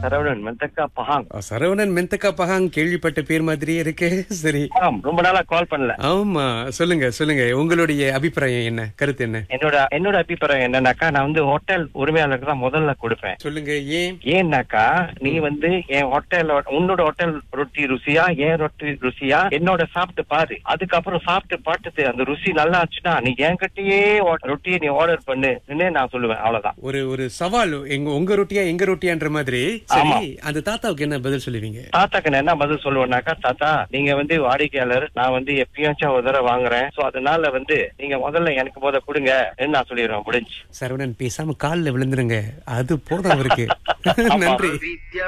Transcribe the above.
Saravanan Mentakab Pahang ஆ, Saravanan Mentakab பகாங் கேள்விப்பட்ட பேர் மாதிரியே இருக்கே சரி ஆம், ரொம்ப நாளா கால் பண்ணல ஆமா சொல்லுங்க சொல்லுங்க உங்களுடைய அபிப்பிராயம் என்ன கருத்து என்ன என்னோட என்னோட அபிப்பிராயம் என்னன்னாக்கா நான் வந்து ஹோட்டல் உரிமையாளருக்கு தான் முதல்ல கொடுப்பேன் சொல்லுங்க ஏன் ஏன்னாக்கா நீ வந்து என் ஹோட்டல் உன்னோட ஹோட்டல் ரொட்டி ருசியா என் ரொட்டி ருசியா என்னோட சாப்பிட்டு பாரு அதுக்கப்புறம் சாப்பிட்டு பார்த்துட்டு அந்த ருசி நல்லா இருந்துச்சுன்னா நீ என்கிட்டயே ஓ- ரொட்டியை நீ ஆர்டர் பண்ணுன்னு நான் சொல்லுவேன் அவ்வளவுதான் ஒரு ஒரு சவால் எங்க உங்க ரொட்டியா எங்க ரொட்டியான்ற மாதிரி ஆமா. சரி அந்த தாத்தாவுக்கு என்ன பதில் சொல்லுவீங்க தாத்தாக்கு நான் என்ன பதில் சொல்லுவேன்னாக்கா தாத்தா நீங்க வந்து வாடிக்கையாளர் நான் வந்து எப்பயாச்சும் ஒரு தடவை வாங்குறேன் சோ அதனால வந்து நீங்க முதல்ல எனக்கு முத கொடுங்க நான் சொல்லிடுவேன் முடிஞ்சு சரவணன் பேசாம கால்ல விழுந்துருங்க அது போதும் அவருக்கு நன்றி